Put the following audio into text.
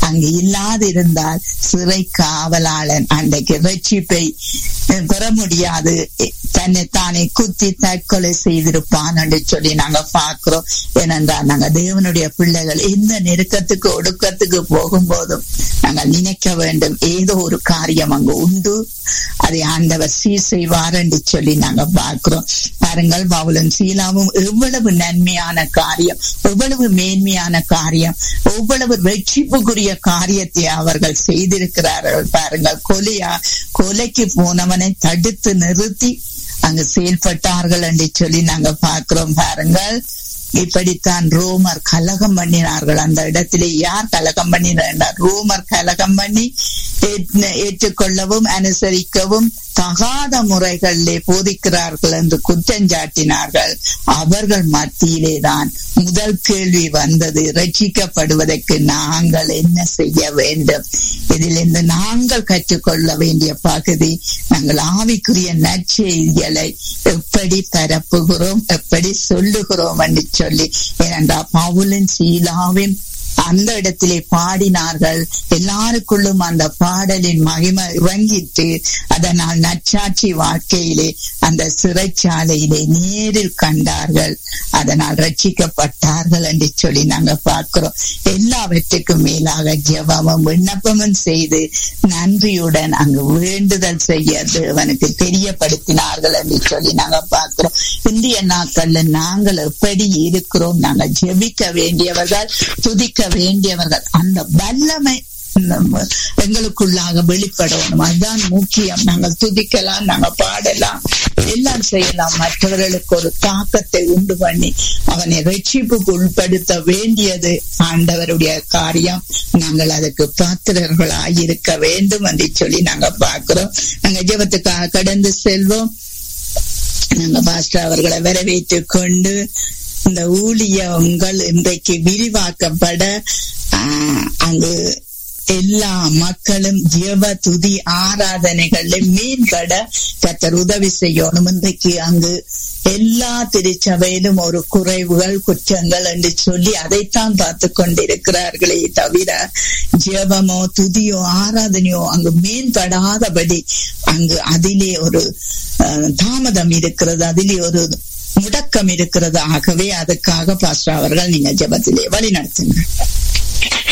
அங்கு இல்லாதிருந்தால் சிறை காவலாளன் அன்றைக்கு ரட்சிப்பை பெற முடியாது தன்னை தானே குத்தி தற்கொலை செய்திருப்பான் என்று சொல்லி நாங்க பார்க்கிறோம் ஏனென்றால் நாங்க தேவனுடைய பிள்ளைகள் எந்த நெருக்கத்துக்கு ஒடுக்கத்துக்கு போகும்போதும் நாங்கள் நினைக்க வேண்டும் ஏதோ ஒரு காரியம் அங்கு உண்டு அதை ஆண்டவர் சீர் செய்வார் என்று சொல்லி நாங்க பார்க்கிறோம் பாருங்கள் பவுலும் சீலாவும் எவ்வளவு நன்மையான காரியம் எவ்வளவு மேன்மையான காரியம் எவ்வளவு வெற்றிப்புக்குரிய காரியத்தை அவர்கள் செய்திருக்கிறார்கள் பாருங்கள் கொலையா கொலைக்கு போனவனை தடுத்து நிறுத்தி அங்கு செயல்பட்டார்கள் என்று சொல்லி நாங்க பார்க்கிறோம் பாருங்கள் இப்படித்தான் ரோமர் கலகம் பண்ணினார்கள் அந்த இடத்திலே யார் கலகம் பண்ணினார் ரோமர் கலகம் பண்ணி ஏற்றுக்கொள்ளவும் அனுசரிக்கவும் தகாத முறைகளிலே போதிக்கிறார்கள் என்று குற்றஞ்சாட்டினார்கள் அவர்கள் மத்தியிலே தான் முதல் கேள்வி வந்தது ரட்சிக்கப்படுவதற்கு நாங்கள் என்ன செய்ய வேண்டும் இதிலிருந்து நாங்கள் கற்றுக்கொள்ள வேண்டிய பகுதி நாங்கள் ஆவிக்குரிய நற்செய்திகளை எப்படி பரப்புகிறோம் எப்படி சொல்லுகிறோம் என்று சொல்லி ஏனென்றால் பவுலின் சீலாவின் அந்த இடத்திலே பாடினார்கள் எல்லாருக்குள்ளும் அந்த பாடலின் மகிமை இறங்கிட்டு அதனால் நச்சாட்சி வாழ்க்கையிலே அந்த சிறைச்சாலையிலே நேரில் கண்டார்கள் அதனால் ரட்சிக்கப்பட்டார்கள் என்று சொல்லி நாங்க பார்க்கிறோம் எல்லாவற்றுக்கும் மேலாக ஜெபமும் விண்ணப்பமும் செய்து நன்றியுடன் அங்கு வேண்டுதல் செய்ய தேவனுக்கு தெரியப்படுத்தினார்கள் என்று சொல்லி நாங்க பார்க்கிறோம் இந்திய நாட்கள்ல நாங்கள் எப்படி இருக்கிறோம் நாங்கள் ஜெபிக்க வேண்டியவர்கள் துதிக்க வேண்டியவர்கள் அந்த வல்லமை எங்களுக்குள்ளாக வெளிப்படணும் அதுதான் முக்கியம் நாங்கள் துதிக்கலாம் நாங்க பாடலாம் எல்லாம் செய்யலாம் மற்றவர்களுக்கு ஒரு தாக்கத்தை உண்டு பண்ணி அவனை ரட்சிப்புக்கு உட்படுத்த வேண்டியது ஆண்டவருடைய காரியம் நாங்கள் அதுக்கு பாத்திரர்களாய் இருக்க வேண்டும் என்று சொல்லி நாங்க பார்க்கிறோம் நாங்க ஜெபத்துக்காக கடந்து செல்வோம் நாங்க பாஸ்டர் அவர்களை வரவேற்றுக் கொண்டு இந்த ஊழியங்கள் இன்றைக்கு விரிவாக்கப்பட அங்கு எல்லா மக்களும் ஜெப துதி ஆராதனைகள்ல மேம்பட கத்தர் உதவி செய்யணும் இன்றைக்கு அங்கு எல்லா திருச்சபையிலும் ஒரு குறைவுகள் குற்றங்கள் என்று சொல்லி அதைத்தான் பார்த்து கொண்டிருக்கிறார்களே தவிர ஜெபமோ துதியோ ஆராதனையோ அங்கு மேம்படாதபடி அங்கு அதிலே ஒரு தாமதம் இருக்கிறது அதிலே ஒரு முடக்கம் இருக்கிறது ஆகவே அதுக்காக பாஸ்டர் அவர்கள் நீங்க ஜெபத்திலே வழி நடத்துங்க